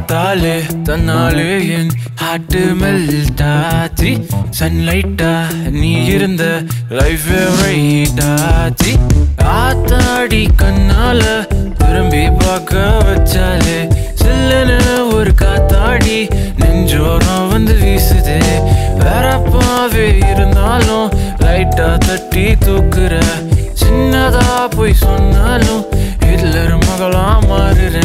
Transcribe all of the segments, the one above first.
பார்த்தாலே தன்னாலே என் ஹார்ட் மெல்டாச்சி சன்லைட்டா நீ இருந்த லைஃப் ரைட்டாச்சி ஆத்தாடி கண்ணால திரும்பி பார்க்க வச்சாலே சில்லுன்னு ஒரு காத்தாடி நெஞ்சோரம் வந்து வீசுதே வேறப்பாவே இருந்தாலும் லைட்டா தட்டி தூக்குற சின்னதா போய் சொன்னாலும் ஹிட்லர் மகளா மாறுற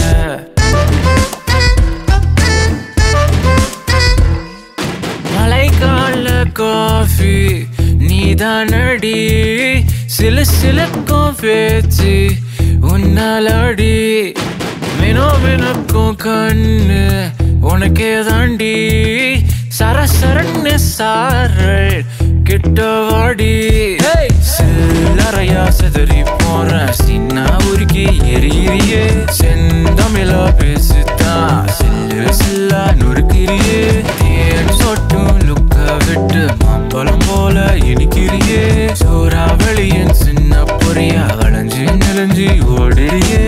மழைக்கால காஃபி நீதானடி சிலு சிலுக்கும் பேச்சு உன்னாலடி மினோ மினுக்கும் கண்ணு உனக்கே தாண்டி சர சரன்னு சாரல் கிட்ட வாடி சில்லறையா சிதறி போற சின்ன உருக்கி எரியிறியே செந்தமிழா பேசுதான் சில்லு சில்லா நொறுக்கிறியே தேன் சொட்டும் லுக்க விட்டு மாம்பழம் போல இனிக்கிறியே சூறாவளியின் சின்ன பொறியா வளைஞ்சு நெளிஞ்சு ஓடுறியே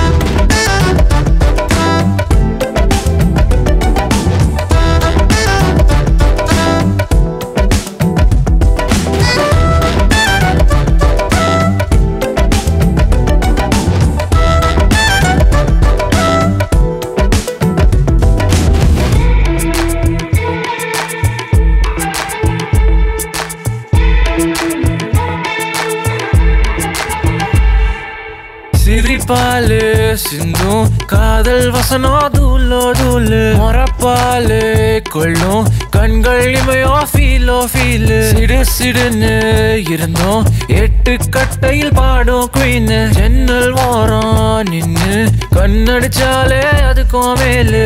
சிரிப்பாலு சிந்தும் காதல் வசனம் தூளோ தூளு மொறப்பாலு கொள்ளும் கண்கள் இமையோ ஃபீலோ ஃபீலு சிடு சிடுன்னு இருந்தோம் எட்டு கட்டையில் பாடும் குயின் ஜன்னல் ஓரம் நின்னு கண்ணடிச்சாலே அதுக்கும் மேலு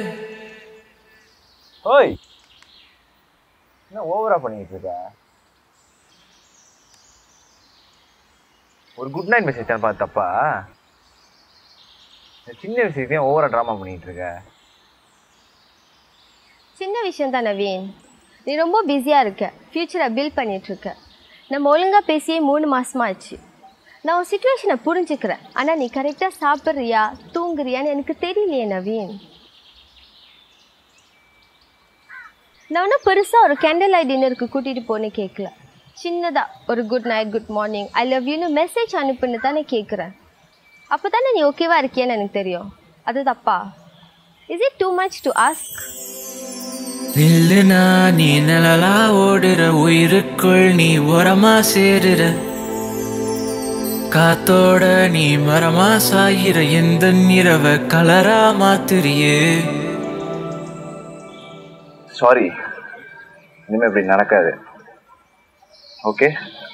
ஓய் என்ன ஓவரா பண்ணிட்டு இருக்க ஒரு குட் நைட் மெசேஜ் தான் பார்த்து தப்பா இந்த சின்ன விஷயத்தையும் ஏன் ஓவரா ட்ராமா பண்ணிட்டு இருக்க சின்ன விஷயம் தான் நவீன் நீ ரொம்ப பிஸியாக இருக்க ஃப்யூச்சரை பில்ட் பண்ணிகிட்ருக்க நம்ம ஒழுங்காக பேசியே மூணு மாசமா ஆச்சு நான் உன் சுச்சுவேஷனை புரிஞ்சுக்கிறேன் ஆனால் நீ கரெக்டாக சாப்பிட்றியா தூங்குறியான்னு எனக்கு தெரியலையே நவீன் நான் ஒன்றும் பெருசாக ஒரு கேண்டில் லைட் டின்னருக்கு கூட்டிகிட்டு போன்னு கேட்கல சின்னதாக ஒரு good night good morning I love யூன்னு மெசேஜ் அனுப்புன்னு தானே கேட்குறேன் அப்போ தானே நீ ஓகேவா இருக்கியான்னு எனக்கு தெரியும் அது தப்பா is it too much to ask நில்லுனா நீ நிழலா ஓடுற உயிருக்குள் நீ உரமா சேருற காத்தோட நீ மரமா சாயிர எந்த இரவ கலரா மாத்துறியே சாரி இனிமே இப்படி நடக்காது ஓகே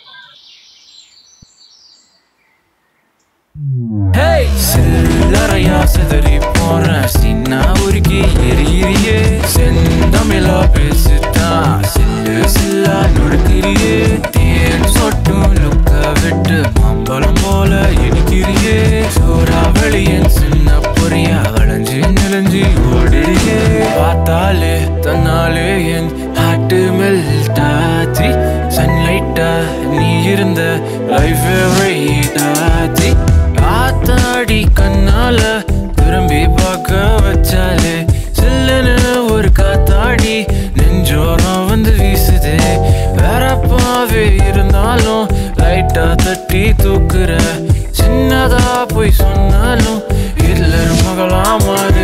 சில்லறையா சிதறி போற சின்ன உருக்கி எரியிறியே செந்தமிழா பேசுதான் சில்லு சில்லா நொடுக்கிறியே தேன் சொட்டும் லுக்க விட்டு மாம்பழம் போல இனிக்கிறியே சூறாவளியின் சின்ன பொறியா வளைஞ்சு நெளிஞ்சு ஓடுறியே பார்த்தாலே தன்னாலே என் ஹாட்டு மெல்டாச்சி சன்லைட்டா நீ இருந்த லைஃப் ரைட்டாச்சி ஆத்தாடி கண்ணால திரும்பி பார்க்க வச்சாலே சில்லுன்னு ஒரு காத்தாடி நெஞ்சோரம் வந்து வீசுதே வேறப்பாவே இருந்தாலும் லைட்டா தட்டி தூக்குற சின்னதா போய் சொன்னாலும் ஹிட்லர் மகளா மாறு